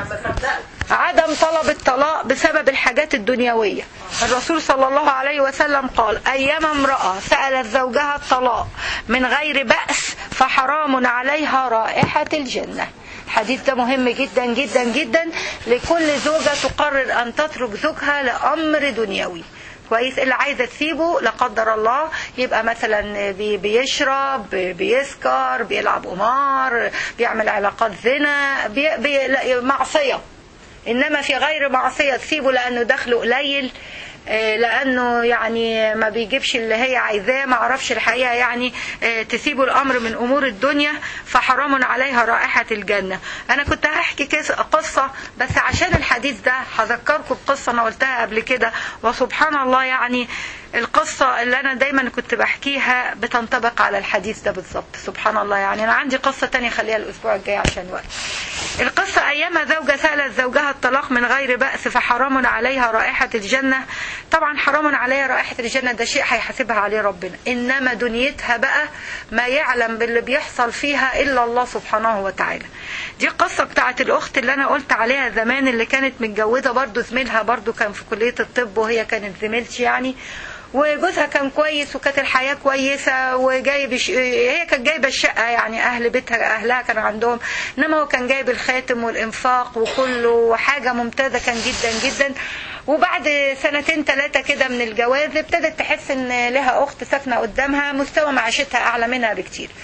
عدم طلب الطلاق بسبب الحاجات الدنيوية الرسول صلى الله عليه وسلم قال أيما امرأة سألت زوجها الطلاق من غير بأس فحرام عليها رائحة الجنة الحديث ده مهم جدا جدا جدا لكل زوجة تقرر أن تترك زوجها لأمر دنيوي كويس اللي عايزه تسيبه لا قدر الله يبقى مثلا بي- بيشرب بي- بيسكر بيلعب قمار بيعمل علاقات زنا بي بي لا، معصيه انما في غير معصيه تسيبه لانه دخله قليل آه، لانه يعني ما بيجيبش اللي هي عايزاه ما اعرفش الحقيقه يعني آه، تسيبوا الامر من امور الدنيا فحرام عليها رائحه الجنه انا كنت هحكي كيس- قصه بس عشان الحديث ده هذكركم بقصه انا قلتها قبل كده وسبحان الله يعني القصة اللي أنا دايما كنت بحكيها بتنطبق على الحديث ده بالظبط سبحان الله يعني أنا عندي قصة تانية خليها الأسبوع الجاي عشان وقت القصة أيام زوجة سألت زوجها الطلاق من غير بأس فحرام عليها رائحة الجنة طبعا حرام عليها رائحة الجنة ده شيء هيحاسبها عليه ربنا إنما دنيتها بقى ما يعلم باللي بيحصل فيها إلا الله سبحانه وتعالى دي القصة بتاعت الأخت اللي أنا قلت عليها زمان اللي كانت متجوزة برضو زميلها برضو كان في كلية الطب وهي كانت زميلتي يعني وجوزها كان كويس وكانت الحياة كويسة وجايب ش... هي كانت جايبة الشقة يعني أهل بيتها أهلها كانوا عندهم إنما هو كان جايب الخاتم والإنفاق وكله حاجة ممتازة كان جدا جدا وبعد سنتين ثلاثة كده من الجواز ابتدت تحس إن لها أخت ساكنة قدامها مستوى معيشتها أعلى منها بكتير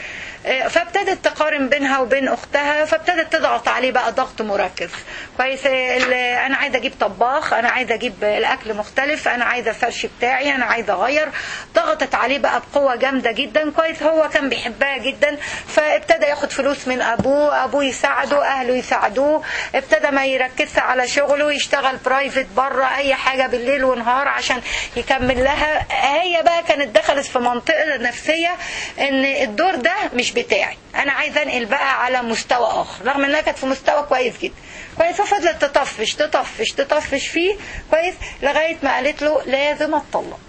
آه، فابتدت تقارن بينها وبين اختها فابتدت تضغط عليه بقى ضغط مركز كويس آه، ال- انا عايزه اجيب طباخ انا عايزه اجيب الاكل مختلف انا عايزه الفرش بتاعي انا عايزه اغير ضغطت عليه بقى بقوه جامده جدا كويس هو كان بيحبها جدا فابتدى ياخد فلوس من ابوه ابوه يساعده اهله يساعدوه ابتدى ما يركزش على شغله يشتغل برايفت بره اي حاجه بالليل ونهار عشان يكمل لها هي بقى كانت دخلت في منطقه نفسيه ان الدور ده مش بتاعي انا عايزه انقل بقى على مستوى اخر رغم انها كانت في مستوى كويس جدا كويس ففضلت تطفش تطفش تطفش فيه كويس لغايه ما قالت له لازم اتطلق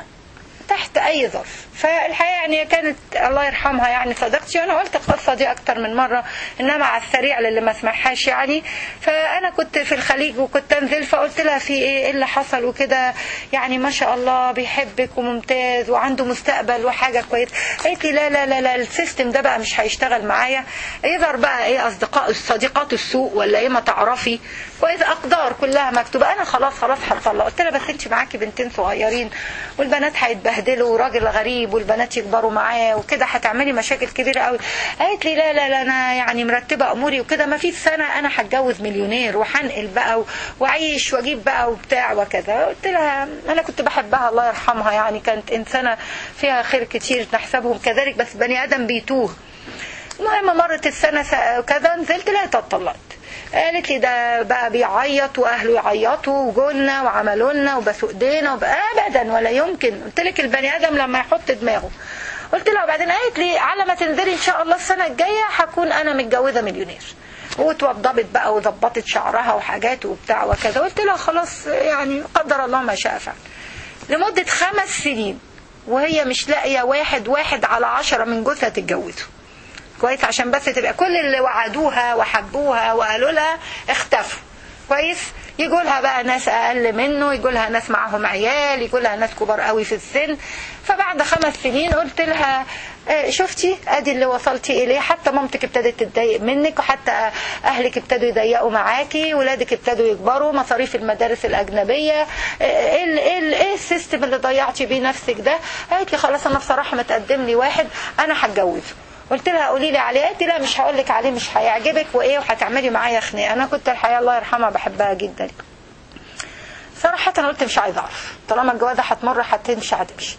تحت اي ظرف فالحقيقه يعني كانت الله يرحمها يعني صديقتي وانا قلت القصه دي اكتر من مره انما على السريع للي ما سمعهاش يعني فانا كنت في الخليج وكنت انزل فقلت لها في ايه إيه اللي حصل وكده يعني ما شاء الله بيحبك وممتاز وعنده مستقبل وحاجه كويس قالت لي لا لا لا لا السيستم ده بقى مش هيشتغل معايا يظهر بقى ايه اصدقاء صديقات السوء ولا ايه ما تعرفي كويس اقدار كلها مكتوبه انا خلاص خلاص هتطلق قلت لها بس انت معاكي بنتين صغيرين والبنات هيتبهدلوا وراجل غريب والبنات يكبروا معاه وكده هتعملي مشاكل كبيره قوي قالت لي لا لا لا انا يعني مرتبه اموري وكده ما فيش سنه انا هتجوز مليونير وهنقل بقى و- واعيش واجيب بقى وبتاع وكذا قلت لها انا كنت بحبها الله يرحمها يعني كانت انسانه فيها خير كتير نحسبهم كذلك بس بني ادم بيتوه المهم مرت السنة س- كذا نزلت لقيتها اتطلقت قالت لي ده بقى بيعيط واهله يعيطوا وجولنا وعملوا لنا وبسوا ايدينا وب- ابدا ولا يمكن قلت لك البني ادم لما يحط دماغه قلت لها وبعدين قالت لي على ما تنزلي ان شاء الله السنه الجايه هكون انا متجوزه مليونير واتوضبت بقى وظبطت شعرها وحاجات وبتاع وكذا قلت لها خلاص يعني قدر الله ما شاء فعل لمده خمس سنين وهي مش لاقيه واحد واحد على عشرة من جوزها تتجوزه كويس عشان بس تبقى كل اللي وعدوها وحبوها وقالوا لها اختفوا كويس يجوا لها بقى ناس اقل منه يجوا لها ناس معاهم عيال يجوا لها ناس كبار قوي في السن فبعد خمس سنين قلت لها آه، شفتي ادي اللي وصلتي اليه حتى مامتك ابتدت تتضايق منك وحتى اهلك ابتدوا يضيقوا معاكي ولادك ابتدوا يكبروا مصاريف المدارس الاجنبيه آه، ايه ال- ايه ال- ايه السيستم اللي ضيعتي بيه نفسك ده قالت لي خلاص انا بصراحه متقدم لي واحد انا هتجوزه قلت لها قولي لي عليه قالت لي لا مش هقول لك عليه مش هيعجبك وايه وهتعملي معايا خناقه انا كنت الحقيقه الله يرحمها بحبها جدا صراحة أنا قلت مش عايزة أعرف طالما الجوازة هتمر هتمشي هتمشي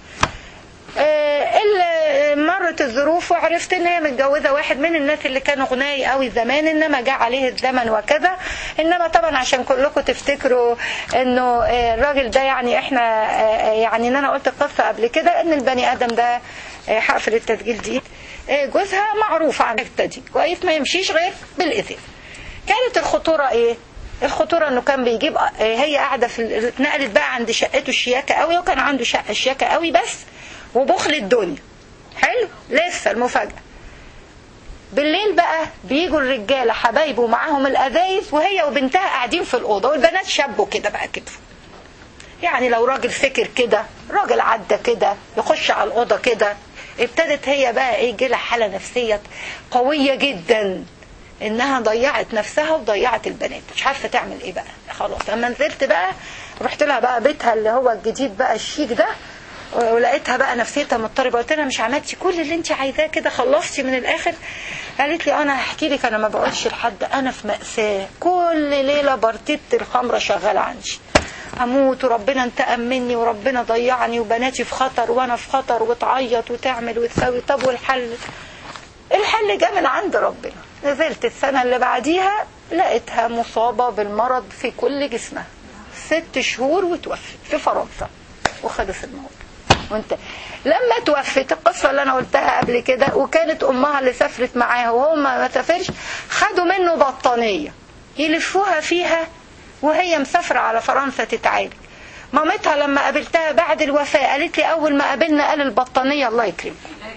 آه، اللي مرت الظروف وعرفت ان هي متجوزه واحد من الناس اللي كانوا غناي قوي زمان انما جاء عليه الزمن وكذا انما طبعا عشان كلكم تفتكروا انه آه، الراجل ده يعني احنا آه، يعني ان انا قلت القصه قبل كده ان البني ادم ده آه، هقفل التسجيل دي آه، جوزها معروف عن الحته دي كويس ما يمشيش غير بالاذن كانت الخطوره ايه الخطوره انه كان بيجيب آه، هي قاعده في ال- اتنقلت بقى عند شقته الشياكه قوي وكان عنده شقه شياكه قوي بس وبخل الدنيا حلو لسه المفاجاه بالليل بقى بيجوا الرجاله حبايبه معاهم الازايز وهي وبنتها قاعدين في الاوضه والبنات شبوا كده بقى كده يعني لو راجل فكر كده راجل عدى كده يخش على الأوضة كده ابتدت هي بقى ايه جيلها حالة نفسية قوية جدا انها ضيعت نفسها وضيعت البنات مش عارفة تعمل ايه بقى خلاص لما نزلت بقى رحت لها بقى بيتها اللي هو الجديد بقى الشيك ده ولقيتها بقى نفسيتها مضطربه قلت لها مش عملتي كل اللي انت عايزاه كده خلصتي من الاخر قالت لي انا هحكي لك انا ما بقولش لحد انا في مأساة كل ليله برتيت الخمره شغاله عندي اموت وربنا انتقم مني وربنا ضيعني وبناتي في خطر وانا في خطر وتعيط وتعمل وتسوي طب والحل الحل جه من عند ربنا نزلت السنة اللي بعديها لقيتها مصابة بالمرض في كل جسمها ست شهور وتوفت في فرنسا وخلص الموضوع وانت لما توفت القصة اللي انا قلتها قبل كده وكانت امها اللي سافرت معاها وهو ما سافرش خدوا منه بطانية يلفوها فيها وهي مسافرة على فرنسا تتعالج مامتها لما قابلتها بعد الوفاة قالت لي اول ما قابلنا قال البطانية الله يكرمك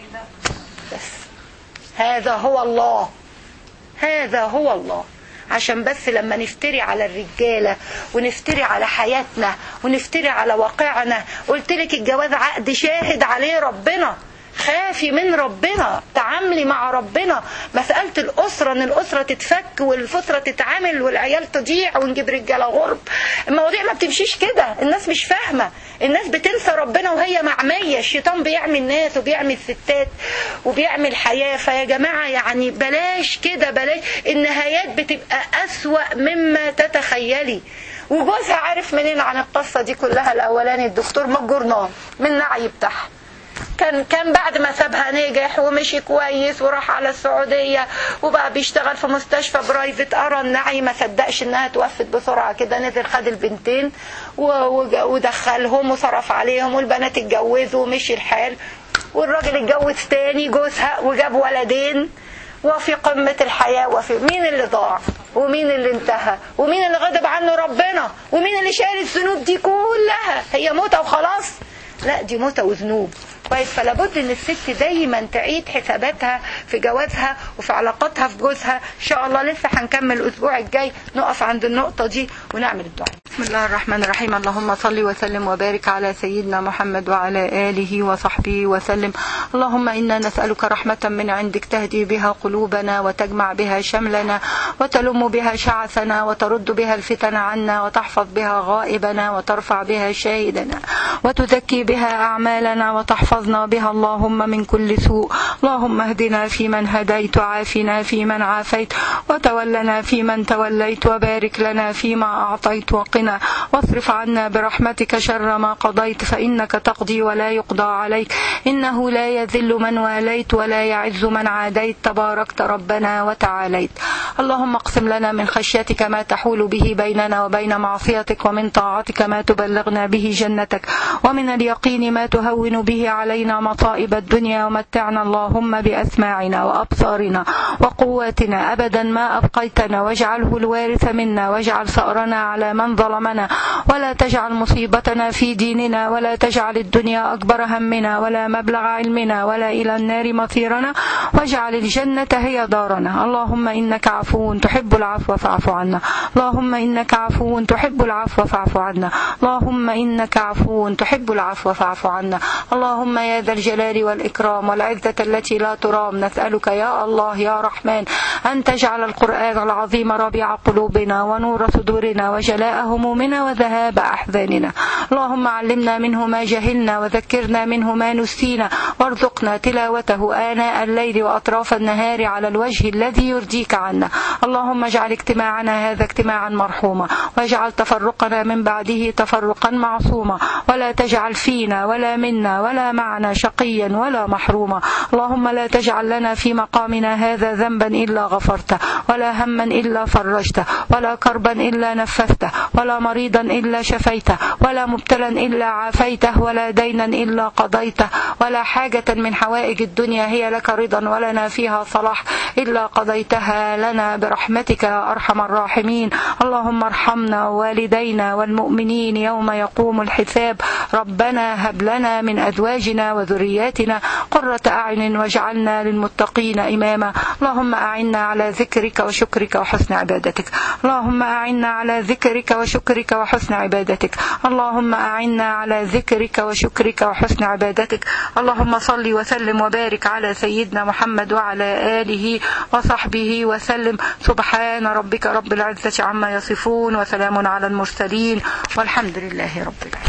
بس هذا هو الله هذا هو الله عشان بس لما نفتري على الرجالة ونفتري على حياتنا ونفتري على واقعنا قلت لك الجواز عقد شاهد عليه ربنا خافي من ربنا تعاملي مع ربنا مسألة الأسرة ان الأسرة تتفك والفترة تتعامل والعيال تضيع ونجيب رجالة غرب المواضيع ما بتمشيش كده الناس مش فاهمة الناس بتنسى ربنا وهي معمية الشيطان بيعمل ناس وبيعمل ستات وبيعمل حياة فيا جماعة يعني بلاش كده بلاش النهايات بتبقى أسوأ مما تتخيلي وجوزها عارف منين عن القصة دي كلها الأولاني الدكتور مجرنان من النعي بتاعها كان كان بعد ما سابها نجح ومشي كويس وراح على السعودية وبقى بيشتغل في مستشفى برايفت أرى النعي ما صدقش إنها توفت بسرعة كده نزل خد البنتين ودخلهم وصرف عليهم والبنات اتجوزوا ومشي الحال والراجل اتجوز تاني جوزها وجاب ولدين وفي قمة الحياة وفي مين اللي ضاع ومين اللي انتهى ومين اللي غضب عنه ربنا ومين اللي شايل الذنوب دي كلها هي موتة وخلاص لا دي موتة وذنوب كويس فلا بد ان الست دايما تعيد حساباتها في جوازها وفي علاقاتها في جوزها ان شاء الله لسه هنكمل الاسبوع الجاي نقف عند النقطة دي ونعمل الدعاء بسم الله الرحمن الرحيم اللهم صل وسلم وبارك على سيدنا محمد وعلى آله وصحبه وسلم اللهم إنا نسألك رحمة من عندك تهدي بها قلوبنا وتجمع بها شملنا وتلم بها شعثنا وترد بها الفتن عنا وتحفظ بها غائبنا وترفع بها شاهدنا وتزكي بها أعمالنا وتحفظنا بها اللهم من كل سوء اللهم اهدنا فيمن هديت وعافنا فيمن عافيت وتولنا فيمن توليت وبارك لنا فيما أعطيت وقنا واصرف عنا برحمتك شر ما قضيت فإنك تقضي ولا يقضى عليك إنه لا يذل من واليت ولا يعز من عاديت تباركت ربنا وتعاليت اللهم اقسم لنا من خشيتك ما تحول به بيننا وبين معصيتك ومن طاعتك ما تبلغنا به جنتك ومن اليقين ما تهون به علينا مصائب الدنيا ومتعنا اللهم بأسماعنا وأبصارنا وقواتنا أبدا ما أبقيتنا واجعله الوارث منا واجعل ثأرنا على من ظلمنا ولا تجعل مصيبتنا في ديننا ولا تجعل الدنيا أكبر همنا ولا مبلغ علمنا ولا إلى النار مصيرنا واجعل الجنة هي دارنا اللهم إنك عفو تحب العفو فاعف عنا اللهم إنك عفو تحب العفو فاعف عنا اللهم إنك عفو تحب العفو فاعف عنا اللهم يا ذا الجلال والإكرام والعزة التي لا ترام نسألك يا الله يا رحمن أن تجعل القرآن العظيم ربيع قلوبنا ونور صدورنا وجلاء همومنا وذهاب أحزاننا اللهم علمنا منه ما جهلنا وذكرنا منه ما نسينا وارزقنا تلاوته آناء الليل وأطراف النهار على الوجه الذي يرضيك عنا اللهم اجعل اجتماعنا هذا اجتماعا مرحوما واجعل تفرقنا من بعده تفرقا معصوما ولا تجعل فينا ولا منا ولا معنا شقيا ولا محروما اللهم لا تجعل لنا في مقامنا هذا ذنبا إلا غفرته ولا هما إلا فرجته ولا كربا إلا نفذته ولا مريضا إلا شفيته ولا مبتلا إلا عافيته ولا دينا إلا قضيته ولا حاجة من حوائج الدنيا هي لك رضا ولنا فيها صلاح إلا قضيتها لنا برحمتك يا أرحم الراحمين اللهم ارحمنا ووالدينا والمؤمنين يوم يقوم الحساب ربنا هب لنا من أزواجنا وذرياتنا قرة أعين واجعلنا للمتقين إماما اللهم أعنا على ذكرك وشكرك وحسن عبادتك اللهم أعنا على ذكرك وشكرك وحسن عبادتك اللهم أعنا على ذكرك وشكرك وحسن عبادتك اللهم صل وسلم وبارك على سيدنا محمد وعلى آله وصحبه وسلم سبحان ربك رب العزة عما يصفون وسلام على المرسلين والحمد لله رب العالمين